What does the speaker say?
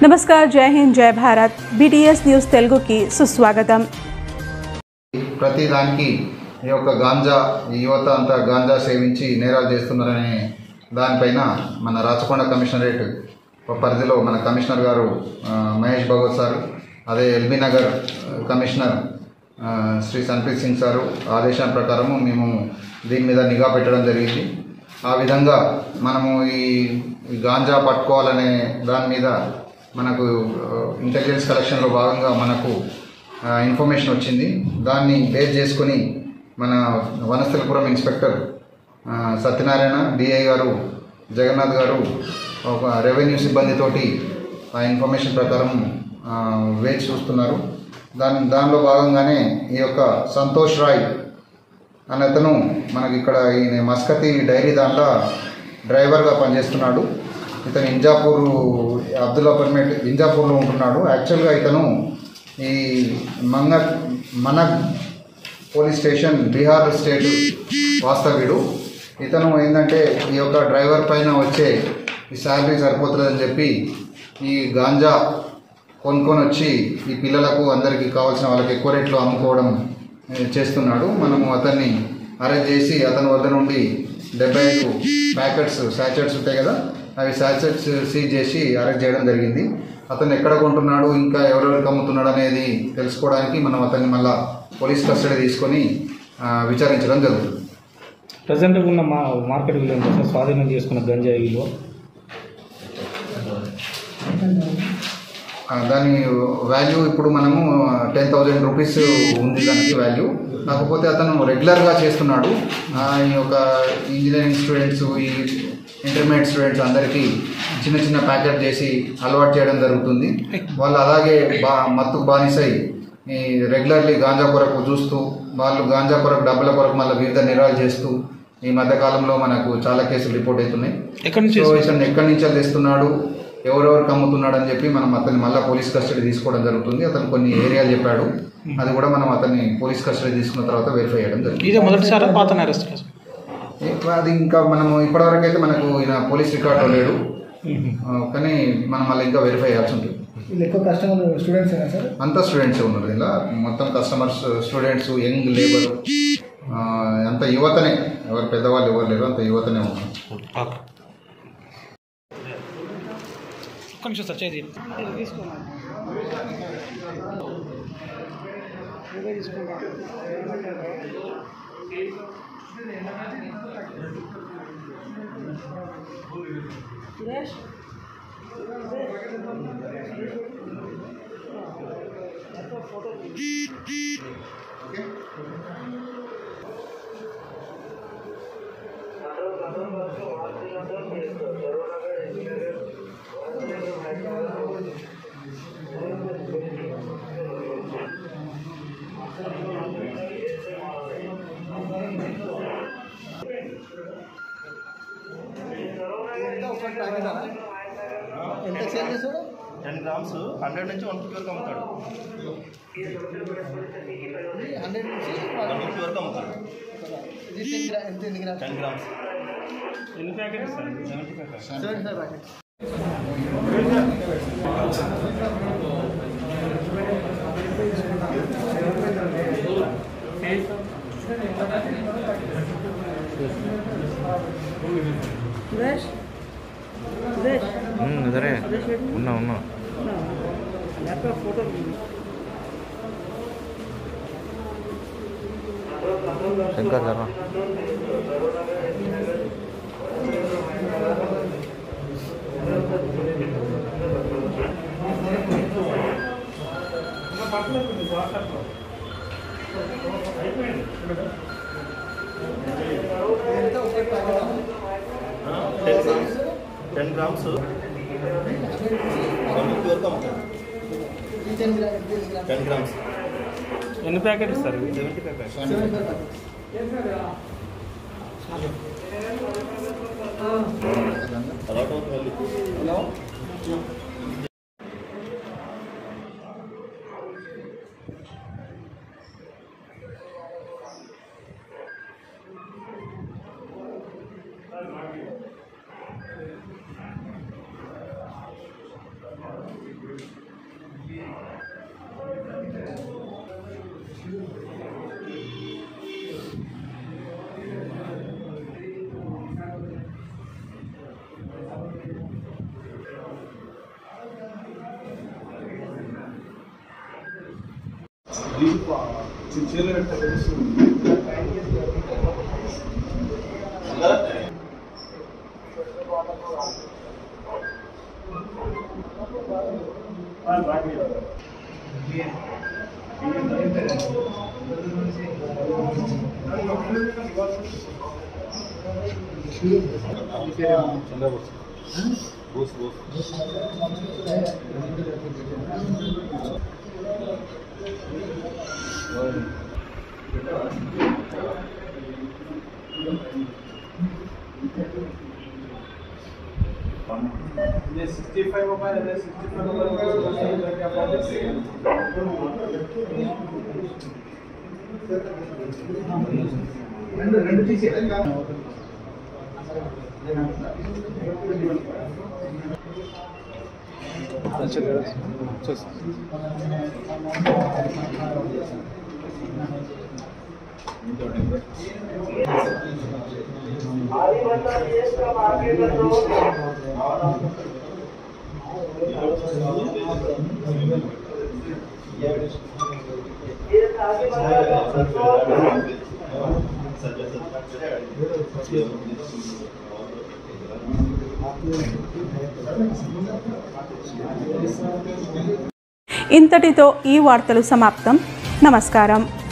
నమస్కార్ జై హింద్ జై Bharat BTS news తెలుగుకి సుస్వాగతం ప్రతి దానికి ఈ యొక్క గాంజా ఈ యువత అంతా గాంజా సేవించి నేరాలు చేస్తున్నారనే దానిపైన మన రాచకొండ కమిషనరేట్ పరిధిలో మన కమిషనర్ గారు ఆ, మహేష్ భగవత్ సార్ అదే ఎల్బీ నగర్ ఆ, కమిషనర్ ఆ, శ్రీ సన్ప్రీత్ సింగ్ సారు ఆదేశం ప్రకారము మేము దీని మీద నిఘా పెట్టడం జరిగింది ఆ విధంగా మనము ఈ ఈ గాంజా పట్టుకోవాలనే దాని మీద మనకు ఇంటెలిజెన్స్ కలెక్షన్లో భాగంగా మనకు ఆ, ఇన్ఫర్మేషన్ వచ్చింది దాన్ని బేస్ చేసుకొని మన వనస్థలపురం ఇన్స్పెక్టర్ ఆ, సత్యనారాయణ డిఐ గారు జగన్నాథ్ గారు ఒక రెవెన్యూ సిబ్బందితోటి ఆ ఇన్ఫర్మేషన్ ప్రకారం ఆ, వేచి చూస్తున్నారు దాని దానిలో భాగంగానే ఈ యొక్క సంతోష్ రాయ్ అనే అతను మనకి ఇక్కడ ఈయన మస్కతి డైరీ దాంట్లో డ్రైవర్గా పనిచేస్తున్నాడు ఇతను ఇంజాపూర్ అబ్దుల్లా పర్మేట్ ఇంజాపూర్లో ఉంటున్నాడు యాక్చువల్గా ఇతను ఈ మంగ మనగ్ పోలీస్ స్టేషన్ బీహార్ స్టేట్ వాస్తవ్యుడు ఇతను ఏంటంటే ఈ యొక్క డ్రైవర్ పైన వచ్చే ఈ శాలరీ సరిపోతుందని చెప్పి ఈ గాంజా కొనుక్కొని వచ్చి ఈ పిల్లలకు అందరికీ కావాల్సిన వాళ్ళకి ఎక్కువ రేట్లో అమ్ముకోవడం ఏ, చేస్తున్నాడు మనము అతన్ని అరెస్ట్ చేసి అతని వద్ద నుండి డెబ్బై ఐదు ప్యాకెట్స్ శాచెట్స్ ఉంటాయి కదా అవి శాచెట్స్ సీజ్ చేసి అరెస్ట్ చేయడం జరిగింది అతను ఎక్కడ కొంటున్నాడు ఇంకా ఎవరెవరికి అమ్ముతున్నాడు అనేది తెలుసుకోవడానికి మనం అతన్ని మళ్ళా పోలీస్ కస్టడీ తీసుకొని ఆ, విచారించడం జరుగుతుంది ప్రజెంట్ ఉన్న మా మార్కెట్ విలువ ఎంత సార్ స్వాధీనం చేసుకున్న గంజాయి విలువ ఆ, దాని వాల్యూ ఇప్పుడు మనము టెన్ థౌజండ్ రూపీస్ ఉంది దానికి వాల్యూ కాకపోతే అతను రెగ్యులర్గా చేస్తున్నాడు ఆ, ఈ యొక్క ఇంజనీరింగ్ స్టూడెంట్స్ ఈ ఇంటర్మీడియట్ స్టూడెంట్స్ అందరికీ చిన్న చిన్న ప్యాకెట్ చేసి అలవాటు చేయడం జరుగుతుంది వాళ్ళు అలాగే బా మత్తుకు బానిసై ఈ రెగ్యులర్లీ గాంజా కొరకు చూస్తూ వాళ్ళు గాంజా కొరకు డబ్బుల కొరకు మళ్ళీ వివిధ నిరాలు చేస్తూ ఈ మధ్య కాలంలో మనకు చాలా కేసులు రిపోర్ట్ అవుతున్నాయి ఎక్కడి నుంచి సో ఇతను ఎక్కడి నుంచి తెస్తున్నాడు ఎవరెవరికి అమ్ముతున్నాడు అని చెప్పి మనం అతన్ని మళ్ళీ పోలీస్ కస్టడీ తీసుకోవడం జరుగుతుంది అతను కొన్ని ఏరియాలు చెప్పాడు అది కూడా మనం అతన్ని పోలీస్ కస్టడీ తీసుకున్న తర్వాత వెరిఫై చేయడం జరుగుతుంది ఇదే మొదటిసారి పాత అరెస్ట్ ఇంకా అది ఇంకా మనము ఇప్పటివరకు అయితే మనకు ఈయన పోలీస్ రికార్డులో లేడు ఆ, కానీ మనం మళ్ళీ ఇంకా వెరిఫై చేయాల్సి ఉంటుంది వీళ్ళు ఎక్కువ కస్టమర్ స్టూడెంట్స్ అయినా సార్ అంతా స్టూడెంట్స్ ఉన్నారు ఇలా మొత్తం కస్టమర్స్ స్టూడెంట్స్ యంగ్ లేబర్ అంత యువతనే ఎవరు పెద్దవాళ్ళు ఎవరు లేరు అంత యువతనే ఉన్నారు ఒక్క నిమిషం సార్ చేసి ఎంత సేల్ చేస్తాడు టెన్ గ్రామ్స్ హండ్రెడ్ నుంచి వన్ ఫిఫ్టీ వరకు అమ్ముతాడు హండ్రెడ్ నుంచి వన్ ఫిఫ్టీ వరకు అమ్ముతాడు ఇది టెన్ గ్రా ఎంత ఎన్ని గ్రామ్స్ టెన్ గ్రామ్స్ ఎన్ని packets sir seventy five seventy five packets ఇదరే ఉన్నా ఉన్నా శంకర్ జరా ఎంత ఒక packet ten grams ten grams one fifty వరకు అమ్ముతాడు ఈ టెన్ గ్రా ఎంత ఎన్ని గ్రామ్స్ టెన్ గ్రామ్స్ ఎన్ని ప్యాకెట్స్ సార్ ఇవి seventy five packs seventy five packets allot అవుతుంది మళ్ళీ హలో सिक्सटी फाइव मोबाइल है सिक्सटी फाइव मोबाइल क्या प्रोजेक्ट రెండు రెండు తీసే ఇంతటితో ఈ వార్తలు సమాప్తం నమస్కారం